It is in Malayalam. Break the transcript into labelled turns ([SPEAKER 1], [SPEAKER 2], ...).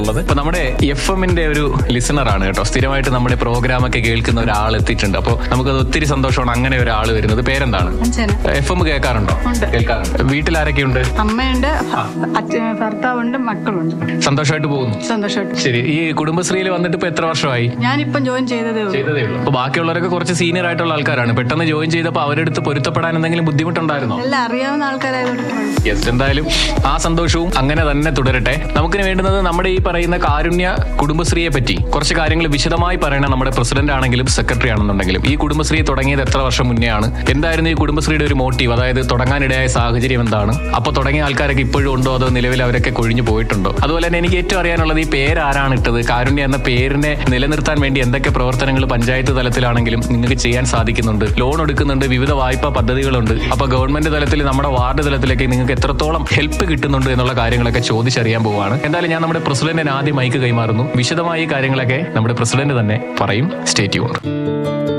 [SPEAKER 1] ഉള്ളത് അപ്പൊ നമ്മുടെ എഫ് എമ്മിന്റെ ഒരു ലിസണർ ആണ് കേട്ടോ സ്ഥിരമായിട്ട് നമ്മുടെ പ്രോഗ്രാം ഒക്കെ കേൾക്കുന്ന ഒരാൾ എത്തിയിട്ടുണ്ട് അപ്പോൾ നമുക്കത് ഒത്തിരി സന്തോഷമാണ് അങ്ങനെ ഒരാൾ വരുന്നത് പേരെന്താണ്
[SPEAKER 2] അച്ഛന്
[SPEAKER 1] എഫ് എം കേൾക്കാറുണ്ടോ
[SPEAKER 2] ഉണ്ട്.
[SPEAKER 1] കേൾക്കാറുണ്ട് വീട്ടിൽ ആരൊക്കെയുണ്ട്
[SPEAKER 2] അമ്മയുണ്ട് അച്ഛൻ ഭർത്താവുണ്ട് മക്കളുണ്ട്
[SPEAKER 1] സന്തോഷമായിട്ട് പോകുന്നു
[SPEAKER 2] സന്തോഷമായിട്ട്
[SPEAKER 1] ശരി ഈ കുടുംബശ്രീയിൽ വന്നിട്ട് ഇപ്പൊ എത്ര വർഷമായി
[SPEAKER 2] ഞാനിപ്പം ജോയിൻ ചെയ്തതേ ഉള്ളൂ
[SPEAKER 1] ചെയ്തതേ ഉള്ളൂ അപ്പൊ ബാക്കിയുള്ളവരൊക്കെ കുറച്ച് സീനിയർ ആയിട്ടുള്ള ആൾക്കാരാണ് പെട്ടെന്ന് ജോയിൻ ചെയ്തപ്പോൾ അവരുടെ അടുത്ത് പൊരുത്തപ്പെടാൻ എന്തെങ്കിലും ബുദ്ധിമുട്ടുണ്ടായിരുന്നോ
[SPEAKER 2] എല്ലാം അറിയാവുന്ന ആൾക്കാരായതുകൊണ്ട്
[SPEAKER 1] യെസ് എന്തായാലും ആ സന്തോഷവും അങ്ങനെ തന്നെ തുടരട്ടെ നമുക്കിന് വേണ്ടുന്നത് നമ്മുടെ ഈ പറയുന്ന കാരുണ്യ കുടുംബശ്രീയെ പറ്റി കുറച്ച് കാര്യങ്ങൾ വിശദമായി പറയണം നമ്മുടെ പ്രസിഡന്റ് ആണെങ്കിലും സെക്രട്ടറി ആണെന്നുണ്ടെങ്കിലും ഈ കുടുംബശ്രീ തുടങ്ങിയത് എത്ര വർഷം മുന്നേ ആണ് എന്തായിരുന്നു ഈ കുടുംബശ്രീയുടെ ഒരു മോട്ടീവ് അതായത് തുടങ്ങാനിടയായ സാഹചര്യം എന്താണ് അപ്പൊ തുടങ്ങിയ ആൾക്കാരൊക്കെ ഇപ്പോഴും ഉണ്ടോ അതോ നിലവിൽ അവരൊക്കെ കൊഴിഞ്ഞു പോയിട്ടുണ്ടോ അതുപോലെ തന്നെ എനിക്ക് ഏറ്റവും അറിയാനുള്ളത് ഈ പേര് ആരാണ് ഇട്ടത് കാരുണ്യ എന്ന പേരിനെ നിലനിർത്താൻ വേണ്ടി എന്തൊക്കെ പ്രവർത്തനങ്ങൾ പഞ്ചായത്ത് തലത്തിലാണെങ്കിലും നിങ്ങൾക്ക് ചെയ്യാൻ സാധിക്കുന്നുണ്ട് ലോൺ എടുക്കുന്നുണ്ട് വിവിധ വായ്പാ പദ്ധതികളുണ്ട് അപ്പൊ ഗവൺമെന്റ് തലത്തിൽ നമ്മുടെ വാർഡ് തലത്തിലേക്ക് നിങ്ങൾക്ക് എത്രത്തോളം ഹെൽപ്പ് കിട്ടുന്നുണ്ട് എന്നുള്ള കാര്യങ്ങളൊക്കെ ചോദിച്ചറിയാൻ പോവുകയാണ് എന്തായാലും ഞാൻ നമ്മുടെ പ്രസിഡന്റിന് ആദ്യം മൈക്ക് കൈമാറുന്നു വിശദമായി ഈ കാര്യങ്ങളൊക്കെ നമ്മുടെ പ്രസിഡന്റ് തന്നെ പറയും സ്റ്റേറ്റ്